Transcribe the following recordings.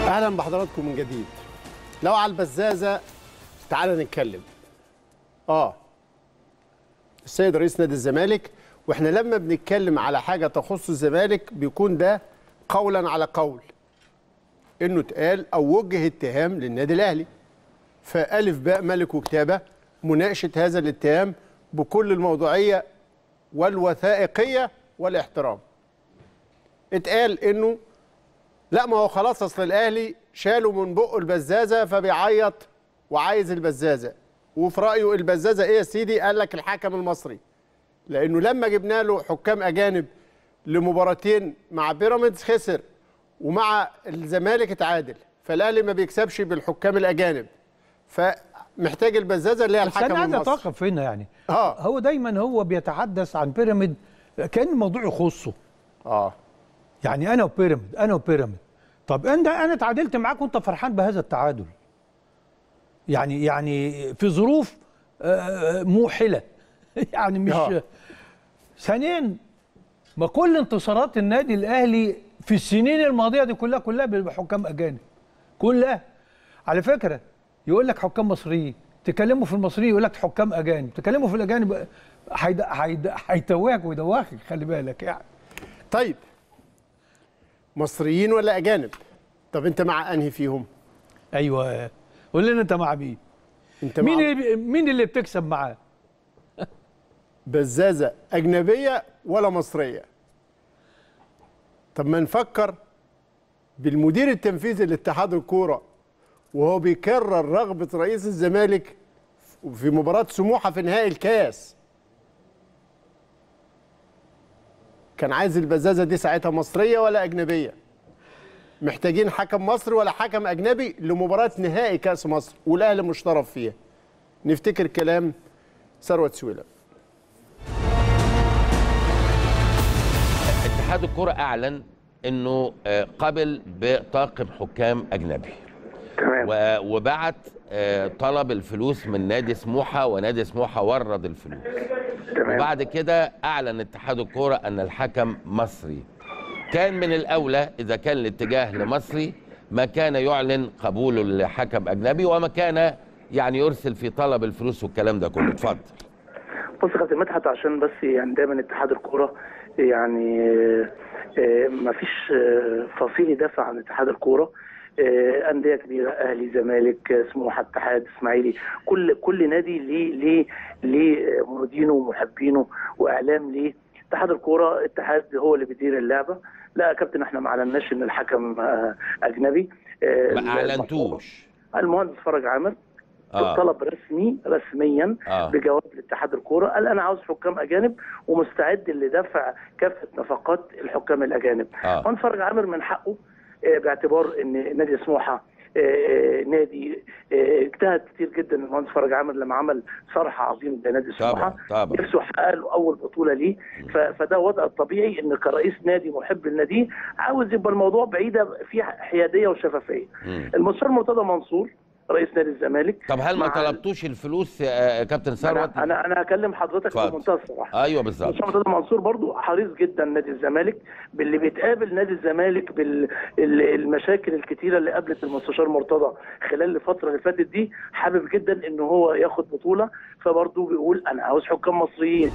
اهلا بحضراتكم من جديد لو على البزازه تعالى نتكلم اه السيد رئيس نادي الزمالك واحنا لما بنتكلم على حاجه تخص الزمالك بيكون ده قولا على قول انه اتقال او وجه اتهام للنادي الاهلي فالف باء ملك وكتابه مناقشه هذا الاتهام بكل الموضوعيه والوثائقيه والاحترام اتقال انه لا ما هو خلاص اصل الاهلي شالوا من بقه البزازه فبيعيط وعايز البزازه وفي رايه البزازه ايه يا سيدي قال لك الحكم المصري لانه لما جبنا له حكام اجانب لمباراتين مع بيراميدز خسر ومع الزمالك اتعادل فالاهلي ما بيكسبش بالحكام الاجانب فمحتاج البزازه اللي هي بس الحكم انا عايز المصري اتوقف هنا يعني آه. هو دايما هو بيتحدث عن بيراميد كان الموضوع يخصه اه يعني انا وبيراميد انا وبيراميد طب انت انا اتعادلت معاك وانت فرحان بهذا التعادل يعني يعني في ظروف آه، موحله يعني مش آه. ثانيا ما كل انتصارات النادي الاهلي في السنين الماضيه دي كلها كلها بحكام اجانب كلها على فكره يقول لك حكام مصريين تكلموا في المصريين يقول لك حكام اجانب تكلموا في الاجانب هيد- هيد- هيتوهك ويدوخك خلي بالك يعني طيب مصريين ولا اجانب طب انت مع انهي فيهم ايوه قول لنا انت مع مين انت مين مع اللي مين اللي بتكسب معاه بزازه اجنبيه ولا مصريه طب ما نفكر بالمدير التنفيذي لاتحاد الكوره وهو بيكرر رغبه رئيس الزمالك في مباراه سموحه في نهائي الكاس كان عايز البزازه دي ساعتها مصريه ولا اجنبيه محتاجين حكم مصري ولا حكم اجنبي لمباراه نهائي كاس مصر والاهلي مش طرف فيها نفتكر كلام ثروت سويلم اتحاد الكرة أعلن أنه آه، قبل بطاقم حكام أجنبي تمام و- وبعت آه، طلب الفلوس من نادي سموحة ونادي سموحة ورد الفلوس تمام وبعد كده أعلن اتحاد الكرة أن الحكم مصري كان من الأولى إذا كان الاتجاه لمصري ما كان يعلن قبوله لحكم أجنبي وما كان يعني يرسل في طلب الفلوس والكلام ده كله اتفضل بص يا كابتن مدحت عشان بس يعني دايما اتحاد الكوره يعني ما فيش فصيل يدافع عن اتحاد الكوره آه، انديه كبيره اهلي زمالك آه، سموحه اتحاد اسماعيلي كل كل نادي ليه ليه ليه مريدينه ومحبينه واعلام ليه اتحاد الكوره اتحاد هو اللي بيدير اللعبه لا يا كابتن احنا ما اعلناش ان الحكم آه، اجنبي آه، ما أعلنتوش المهندس فرج عامر آه. طلب رسمي رسميا آه. بجواب لاتحاد الكوره قال انا عاوز حكام اجانب ومستعد لدفع كافه نفقات الحكام الاجانب آه. مهندس فرج عامر من حقه آه، باعتبار ان نادي سموحه آه، آه، نادي آه، اجتهد كتير جدا المهندس فرج عامر لما عمل صرح عظيم لنادي سموحه طبعا طبعا نفسه يحقق له اول بطوله ليه ف- فده وضع الطبيعي ان كرئيس نادي محب للنادي عاوز يبقى الموضوع بعيده في حياديه وشفافيه مم. المستشار مرتضى منصور رئيس نادي الزمالك طب هل ما مع- طلبتوش الفلوس يا كابتن ثروت انا انا انا هكلم حضرتك اتفضل. بمنتهى الصراحه ايوه بالظبط المستشار مرتضى منصور برضو حريص جدا نادي الزمالك باللي بيتقابل نادي الزمالك بالمشاكل الكتيره اللي قابلت المستشار مرتضى خلال الفتره اللي فاتت دي حابب جدا ان هو ياخد بطوله فبرضو بيقول انا عاوز حكام مصريين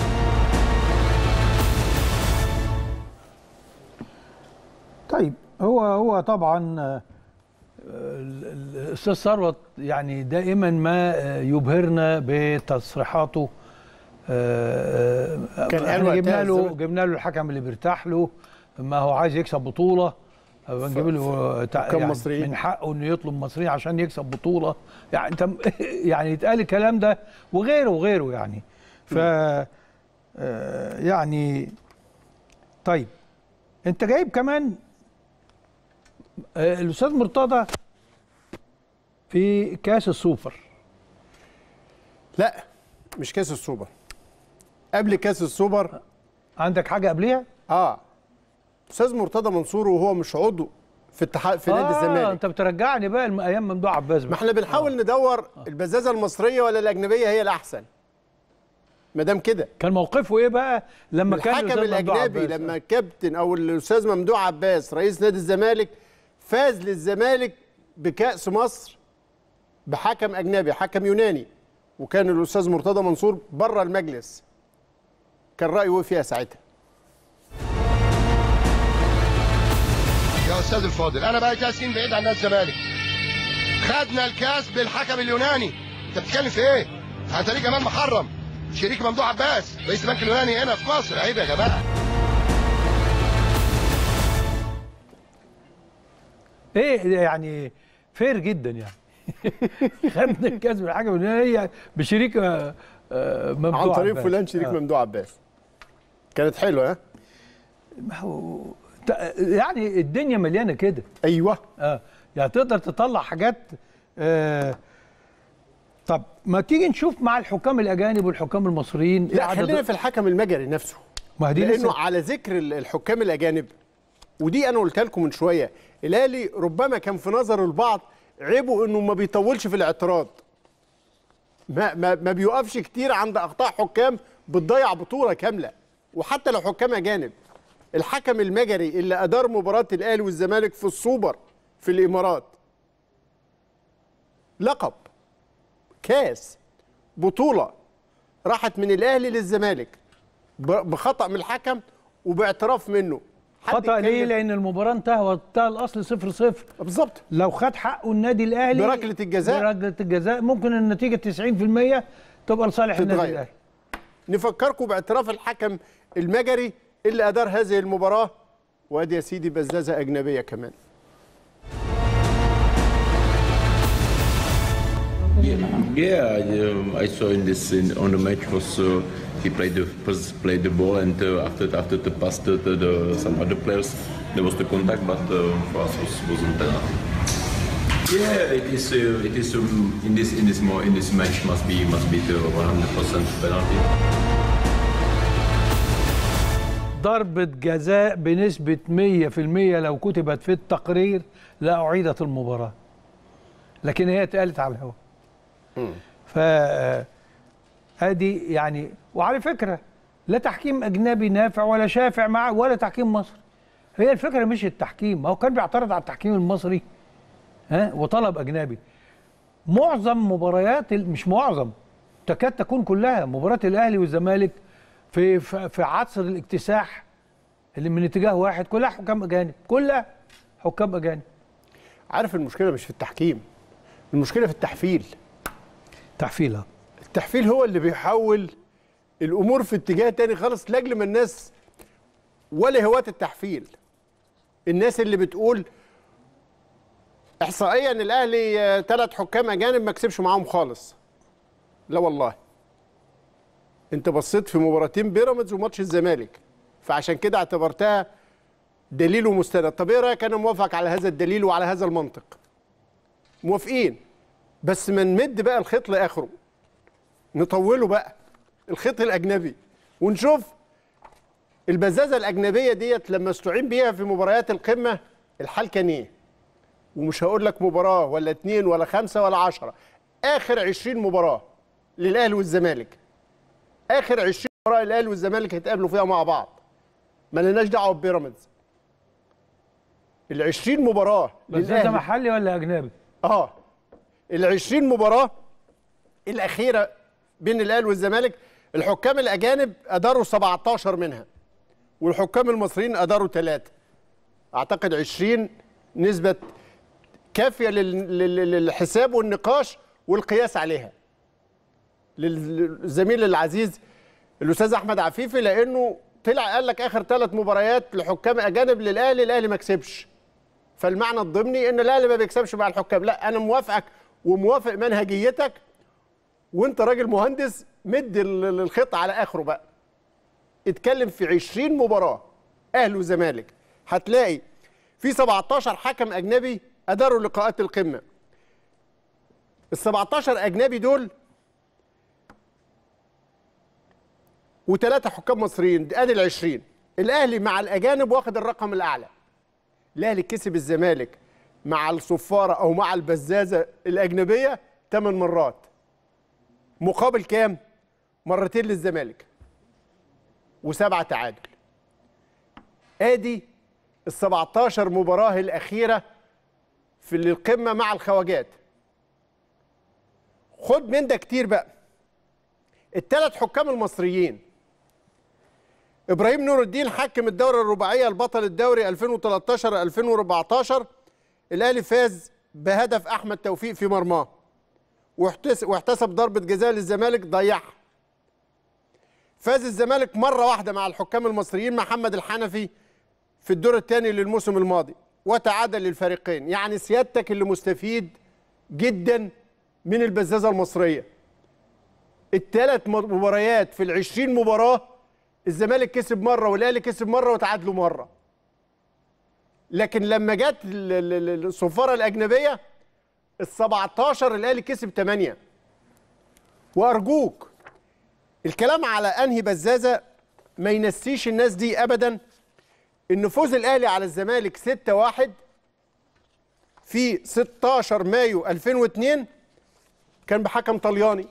طيب هو هو طبعا آه، ال- ال- الاستاذ ثروت يعني دائما ما آه، يبهرنا بتصريحاته آه، آه، كان قال احنا وقتها جبنا له الزمالك- جبنا له الحكم اللي بيرتاح له ما هو عايز يكسب بطوله آه، نجيب له تع- حكام يعني مصريين. من حقه انه يطلب مصريين عشان يكسب بطوله يعني انت يعني يتقال الكلام ده وغيره وغيره يعني ف آه، يعني طيب انت جايب كمان آه، الاستاذ مرتضى في كاس السوبر لا مش كاس السوبر قبل كاس السوبر عندك حاجه قبليها اه استاذ مرتضى منصور وهو مش عضو في اتحاد في نادي آه الزمالك انت بترجعني بقى الم- ايام ممدوح عباس ما بقى. احنا بنحاول ندور البزازه المصريه ولا الاجنبيه هي الاحسن ما دام كده كان موقفه ايه بقى لما كان الحكم الأستاذ ممدوح الاجنبي عباس؟ لما الكابتن او الاستاذ ممدوح عباس رئيس نادي الزمالك فاز للزمالك بكاس مصر بحكم اجنبي حكم يوناني وكان الاستاذ مرتضى منصور بره المجلس كان رايه ايه فيها ساعتها يا استاذ الفاضل انا بقى كاس سنين بعيد عن نادي الزمالك خدنا الكاس بالحكم اليوناني انت بتتكلم في ايه؟ انت ليه جمال محرم شريك ممدوح عباس رئيس البنك اليوناني هنا في مصر عيب يا جماعه ايه يعني فير جدا يعني خدنا الكاس بالحاجه من هي بشريك آه، آه، ممدوح عن طريق عباس. فلان شريك آه. ممدوح عباس كانت حلوه ها ما هو- ت- يعني الدنيا مليانه كده ايوه اه يعني تقدر تطلع حاجات آه طب ما تيجي نشوف مع الحكام الاجانب والحكام المصريين إيه لا عدد- خلينا في الحكم المجري نفسه ما هي دي لانه لسه على ذكر ال- الحكام الاجانب ودي انا قلت لكم من شويه الاهلي ربما كان في نظر البعض عيبه انه ما بيطولش في الاعتراض ما ما ما بيوقفش كتير عند اخطاء حكام بتضيع بطوله كامله وحتى لو حكام اجانب الحكم المجري اللي ادار مباراه الاهلي والزمالك في السوبر في الامارات لقب كاس بطوله راحت من الاهلي للزمالك ب- بخطا من الحكم وباعتراف منه حد خطا ليه يتكلم- لان المباراه انتهى وانتهى الاصل 0 0 بالظبط لو خد حقه النادي الاهلي بركلة الجزاء. بركله الجزاء ممكن النتيجه 90% تبقى لصالح النادي تتغير. الاهلي نفكركم باعتراف الحكم المجري اللي ادار هذه المباراه وادي يا سيدي بزازه اجنبيه كمان Yeah, I, um, I saw in this in, on the match was uh, he played the first played the ball and uh, after after the pass to, to the, some other players there was the contact, but uh, for us was wasn't penalty. Yeah, it is. Uh, it is um, in this in this more in this match must be must be the 100% penalty. ضربة جزاء بنسبة 100% لو كتبت في التقرير لا أعيدت المباراة لكن هي اتقالت على الهواء ف ادي يعني وعلى فكرة لا تحكيم أجنبي نافع ولا شافع معه ولا تحكيم مصري هي الفكرة مش التحكيم ما هو كان بيعترض على التحكيم المصري ها وطلب أجنبي معظم مباريات ال- مش معظم تكاد تكون كلها مباراة الأهلي والزمالك في في في عصر الاكتساح اللي من اتجاه واحد كلها حكام أجانب كلها حكام أجانب عارف المشكله مش في التحكيم المشكله في التحفيل تحفيلها التحفيل هو اللي بيحول الامور في اتجاه تاني خالص لاجل ما الناس ولا هواة التحفيل الناس اللي بتقول احصائيا الاهلي ثلاث حكام اجانب ما كسبش معاهم خالص لا والله انت بصيت في مباراتين بيراميدز وماتش الزمالك فعشان كده اعتبرتها دليل ومستند طب ايه رايك انا موافق على هذا الدليل وعلى هذا المنطق موافقين بس ما نمد بقى الخيط لاخره نطوله بقى الخيط الاجنبي ونشوف البزازه الاجنبيه ديت لما استعين بيها في مباريات القمه الحال كان ايه ومش هقول لك مباراه ولا اتنين ولا خمسه ولا عشرة اخر عشرين مباراه للاهلي والزمالك اخر عشرين مباراه الاهلي والزمالك هيتقابلوا فيها مع بعض ما لناش دعوه ببيراميدز ال 20 مباراه بس ده للأهلي. محلي ولا أجنبي؟ اه ال 20 مباراه الاخيره بين الاهلي والزمالك الحكام الاجانب اداروا 17 منها والحكام المصريين اداروا ثلاثه اعتقد 20 نسبه كافيه لل- لل- للحساب والنقاش والقياس عليها للزميل العزيز الاستاذ احمد عفيفي لانه طلع قال لك اخر ثلاث مباريات لحكام اجانب للاهلي الاهلي ما كسبش فالمعنى الضمني ان الاهلي ما بيكسبش مع الحكام لا انا موافقك وموافق منهجيتك وانت راجل مهندس مد ال- ال- الخط على اخره بقى اتكلم في 20 مباراه اهلي وزمالك هتلاقي في 17 حكم اجنبي اداروا لقاءات القمه ال 17 اجنبي دول وثلاثه حكام مصريين ادي ال 20 الاهلي مع الاجانب واخد الرقم الاعلى الاهلي كسب الزمالك مع الصفاره او مع البزازه الاجنبيه ثمان مرات مقابل كام مرتين للزمالك وسبعه تعادل ادي ال 17 مباراه الاخيره في القمه مع الخواجات خد من ده كتير بقى الثلاث حكام المصريين ابراهيم نور الدين حكم الدوره الرباعيه البطل الدوري 2013 2014 الاهلي فاز بهدف احمد توفيق في مرماه واحتس- واحتسب ضربه جزاء للزمالك ضيعها فاز الزمالك مره واحده مع الحكام المصريين محمد الحنفي في الدور الثاني للموسم الماضي وتعادل للفريقين يعني سيادتك اللي مستفيد جدا من البزازه المصريه الثلاث مباريات في العشرين مباراه الزمالك كسب مره والاهلي كسب مره وتعادلوا مره لكن لما جت ال- ال- ال- الصفاره الاجنبيه ال 17 الاهلي كسب 8 وارجوك الكلام على انهي بزازه ما ينسيش الناس دي ابدا ان فوز الاهلي على الزمالك 6-1 في 16 مايو 2002 كان بحكم طلياني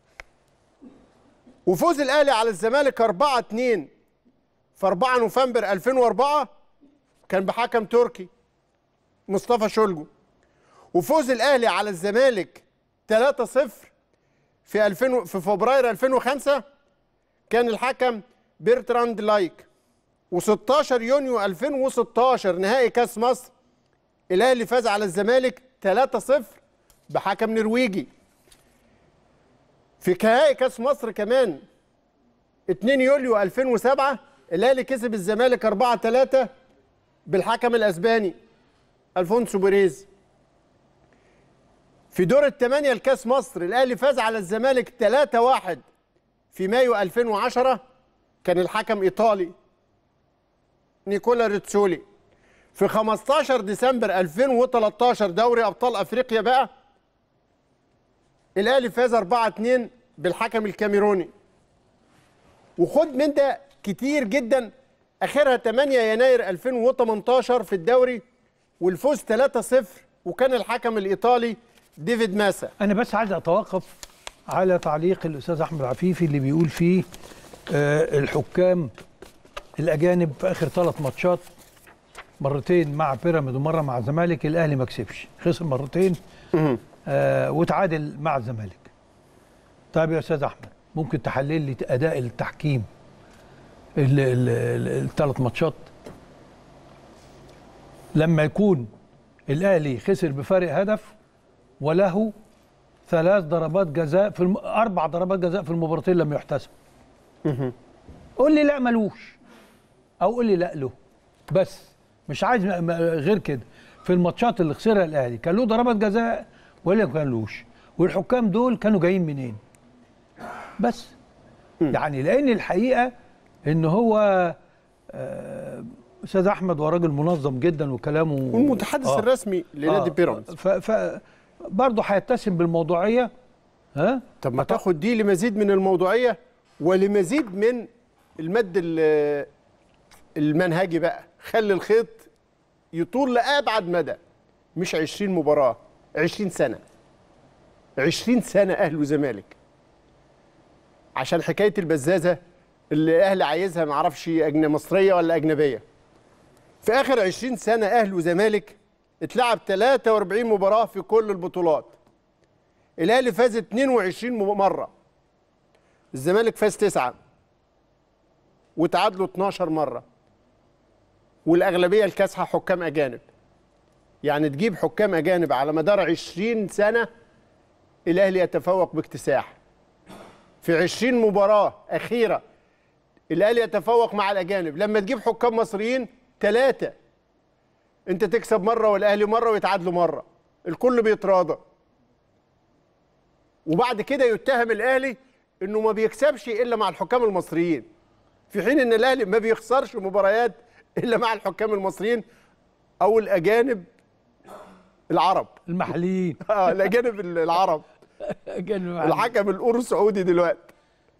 وفوز الاهلي على الزمالك 4-2 في 4 نوفمبر 2004 كان بحكم تركي مصطفى شولجو وفوز الاهلي على الزمالك 3-0 في 2000 في فبراير 2005 كان الحكم بيرتراند لايك و16 يونيو 2016 نهائي كاس مصر الاهلي فاز على الزمالك 3-0 بحكم نرويجي في نهائي كاس مصر كمان 2 يوليو 2007 الاهلي كسب الزمالك 4-3 بالحكم الاسباني الفونسو بيريز في دور الثمانية لكاس مصر الأهلي فاز على الزمالك 3-1 في مايو 2010 كان الحكم إيطالي نيكولا ريتسولي في 15 ديسمبر 2013 دوري أبطال أفريقيا بقى الأهلي فاز 4-2 بالحكم الكاميروني وخد من ده كتير جدا آخرها 8 يناير 2018 في الدوري والفوز 3-0 وكان الحكم الإيطالي ديفيد ماسا انا بس عايز اتوقف على تعليق الاستاذ احمد عفيفي اللي بيقول فيه آه الحكام الاجانب في اخر ثلاث ماتشات مرتين مع بيراميد ومره مع الزمالك الاهلي ما كسبش خسر مرتين آه وتعادل مع الزمالك طيب يا استاذ احمد ممكن تحلل لي اداء التحكيم الثلاث ماتشات لما يكون الاهلي خسر بفارق هدف وله ثلاث ضربات جزاء في الم... اربع ضربات جزاء في المباراتين لم يحتسب قول لي لا ملوش او قول لي لا له بس مش عايز م- م- غير كده في الماتشات اللي خسرها الاهلي كان له ضربات جزاء ولا ما كانلوش والحكام دول كانوا جايين منين بس يعني لان الحقيقه ان هو آه، استاذ احمد هو راجل منظم جدا وكلامه والمتحدث آه. الرسمي لنادي بيراميدز ف, ف برضه هيتسم بالموضوعيه ها طب ما تاخد دي لمزيد من الموضوعيه ولمزيد من المد ال- المنهجي بقى خلي الخيط يطول لابعد مدى مش 20 مباراه 20 سنه 20 سنه اهلي وزمالك عشان حكايه البزازه اللي الاهلي عايزها ما اعرفش أجن- مصريه ولا اجنبيه في اخر 20 سنه اهلي وزمالك اتلعب 43 مباراه في كل البطولات الاهلي فاز 22 م- مره الزمالك فاز 9 وتعادلوا 12 مره والاغلبيه الكاسحه حكام اجانب يعني تجيب حكام اجانب على مدار 20 سنه الاهلي يتفوق باكتساح في 20 مباراه اخيره الاهلي يتفوق مع الاجانب لما تجيب حكام مصريين ثلاثه انت تكسب مره والاهلي مره ويتعادلوا مره الكل بيتراضى وبعد كده يتهم الاهلي انه ما بيكسبش الا مع الحكام المصريين في حين ان الاهلي ما بيخسرش مباريات الا مع الحكام المصريين او الاجانب العرب المحليين اه الاجانب العرب كانوا الحكم الاورو سعودي دلوقتي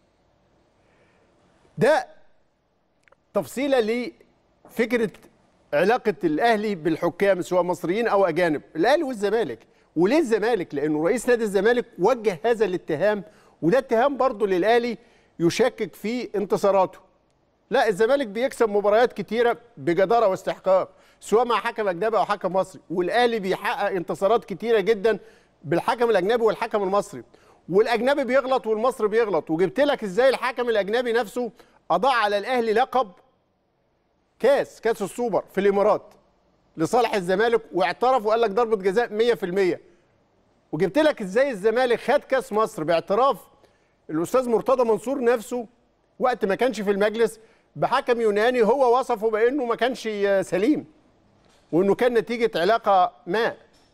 ده تفصيله لفكره علاقه الاهلي بالحكام سواء مصريين او اجانب الاهلي والزمالك وليه الزمالك لانه رئيس نادي الزمالك وجه هذا الاتهام وده اتهام برضه للاهلي يشكك في انتصاراته لا الزمالك بيكسب مباريات كتيره بجداره واستحقاق سواء مع حكم اجنبي او حكم مصري والاهلي بيحقق انتصارات كتيره جدا بالحكم الاجنبي والحكم المصري والاجنبي بيغلط والمصري بيغلط وجبت لك ازاي الحكم الاجنبي نفسه اضاع على الاهلي لقب كاس كاس السوبر في الامارات لصالح الزمالك واعترف وقال لك ضربه جزاء 100% وجبت لك ازاي الزمالك خد كاس مصر باعتراف الاستاذ مرتضى منصور نفسه وقت ما كانش في المجلس بحكم يوناني هو وصفه بانه ما كانش سليم وانه كان نتيجه علاقه ما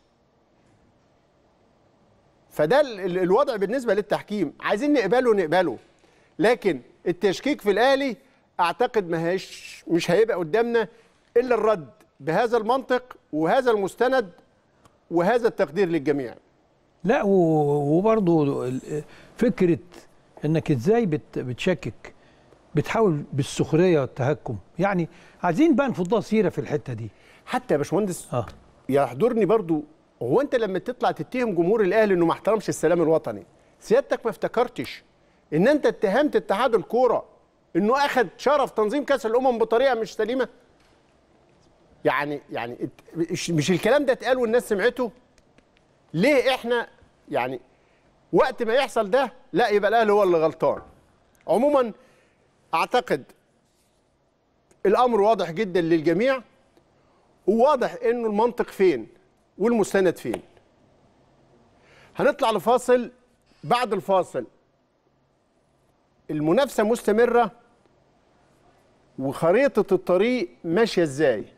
فده ال- ال- الوضع بالنسبه للتحكيم عايزين نقبله نقبله لكن التشكيك في الاهلي اعتقد ما هيش مش هيبقى قدامنا الا الرد بهذا المنطق وهذا المستند وهذا التقدير للجميع لا و- وبرضو ال- فكره انك ازاي بت بتشكك بتحاول بالسخريه والتهكم يعني عايزين بقى نفضها سيره في الحته دي حتى يا باشمهندس اه يحضرني برضو هو انت لما تطلع تتهم جمهور الاهلي انه ما احترمش السلام الوطني سيادتك ما افتكرتش ان انت اتهمت اتحاد الكوره انه اخذ شرف تنظيم كاس الامم بطريقه مش سليمه يعني يعني ات- مش- مش الكلام ده اتقال والناس سمعته ليه احنا يعني وقت ما يحصل ده لا يبقى الاهلي هو اللي غلطان عموما اعتقد الامر واضح جدا للجميع وواضح انه المنطق فين والمستند فين هنطلع لفاصل بعد الفاصل المنافسه مستمره وخريطه الطريق ماشيه ازاي